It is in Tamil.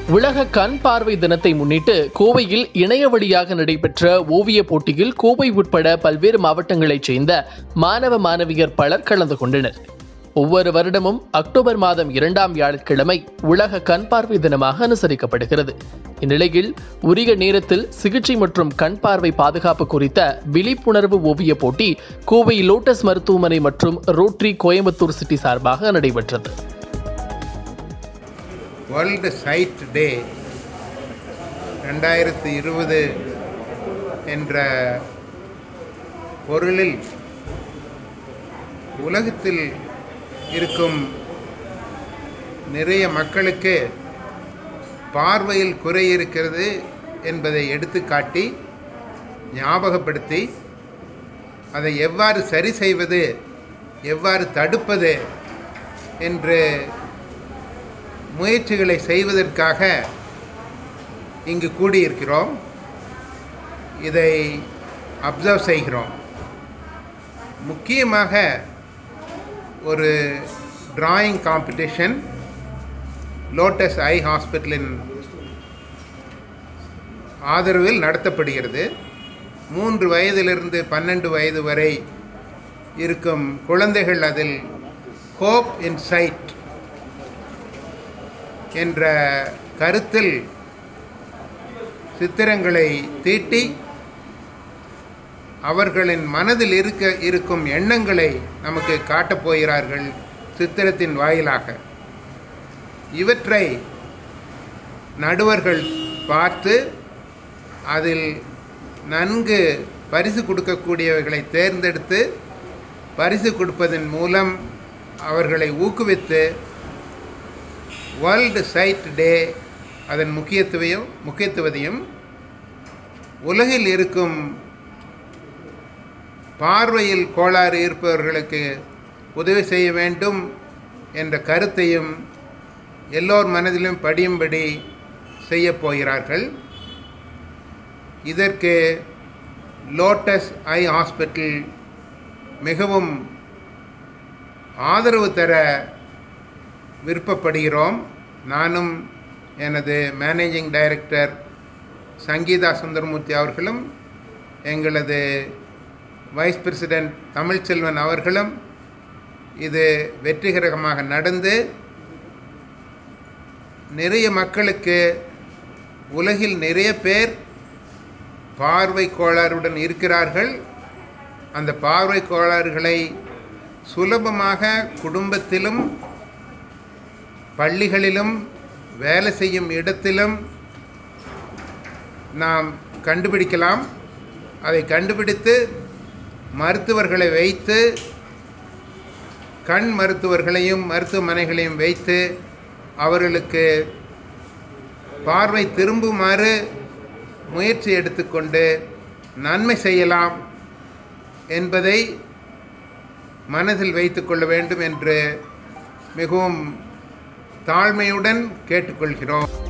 உலக கண் பார்வை தினத்தை முன்னிட்டு கோவையில் இணைய வழியாக நடைபெற்ற ஓவிய போட்டியில் கோவை உட்பட பல்வேறு மாவட்டங்களைச் சேர்ந்த மாணவ மாணவியர் பலர் கலந்து கொண்டனர் ஒவ்வொரு வருடமும் அக்டோபர் மாதம் இரண்டாம் வியாழக்கிழமை உலக கண் பார்வை தினமாக அனுசரிக்கப்படுகிறது இந்நிலையில் உரிய நேரத்தில் சிகிச்சை மற்றும் கண் பார்வை பாதுகாப்பு குறித்த விழிப்புணர்வு ஓவிய போட்டி கோவை லோட்டஸ் மருத்துவமனை மற்றும் ரோட்டரி கோயம்புத்தூர் சிட்டி சார்பாக நடைபெற்றது வேர்ல்டு சைட் டே ரெண்டாயிரத்தி இருபது என்ற பொருளில் உலகத்தில் இருக்கும் நிறைய மக்களுக்கு பார்வையில் குறை இருக்கிறது என்பதை எடுத்துக்காட்டி ஞாபகப்படுத்தி அதை எவ்வாறு சரி செய்வது எவ்வாறு தடுப்பது என்று முயற்சிகளை செய்வதற்காக இங்கு கூடியிருக்கிறோம் இதை அப்சர்வ் செய்கிறோம் முக்கியமாக ஒரு டிராயிங் காம்படிஷன் லோட்டஸ் ஐ ஹாஸ்பிட்டலின் ஆதரவில் நடத்தப்படுகிறது மூன்று வயதிலிருந்து பன்னெண்டு வயது வரை இருக்கும் குழந்தைகள் அதில் ஹோப் இன் சைட் என்ற கருத்தில் சித்திரங்களை தீட்டி அவர்களின் மனதில் இருக்க இருக்கும் எண்ணங்களை நமக்கு காட்டப் போகிறார்கள் சித்திரத்தின் வாயிலாக இவற்றை நடுவர்கள் பார்த்து அதில் நன்கு பரிசு கொடுக்கக்கூடியவர்களை தேர்ந்தெடுத்து பரிசு கொடுப்பதன் மூலம் அவர்களை ஊக்குவித்து வேர்ல்டு சைட் டே அதன் முக்கியத்துவையும் முக்கியத்துவத்தையும் உலகில் இருக்கும் பார்வையில் கோளாறு இருப்பவர்களுக்கு உதவி செய்ய வேண்டும் என்ற கருத்தையும் எல்லோர் மனதிலும் படியும்படி செய்யப் போகிறார்கள் இதற்கு லோட்டஸ் ஐ ஹாஸ்பிட்டல் மிகவும் ஆதரவு தர விருப்பப்படுகிறோம் நானும் எனது மேனேஜிங் டைரக்டர் சங்கீதா சுந்தரமூர்த்தி அவர்களும் எங்களது வைஸ் பிரசிடெண்ட் தமிழ்ச்செல்வன் அவர்களும் இது வெற்றிகரமாக நடந்து நிறைய மக்களுக்கு உலகில் நிறைய பேர் பார்வை கோளாறுடன் இருக்கிறார்கள் அந்த பார்வை கோளாறுகளை சுலபமாக குடும்பத்திலும் பள்ளிகளிலும் வேலை செய்யும் இடத்திலும் நாம் கண்டுபிடிக்கலாம் அதை கண்டுபிடித்து மருத்துவர்களை வைத்து கண் மருத்துவர்களையும் மருத்துவமனைகளையும் வைத்து அவர்களுக்கு பார்வை திரும்புமாறு முயற்சி எடுத்துக்கொண்டு நன்மை செய்யலாம் என்பதை மனதில் வைத்துக்கொள்ள வேண்டும் என்று மிகவும் தாழ்மையுடன் கேட்டுக்கொள்கிறோம்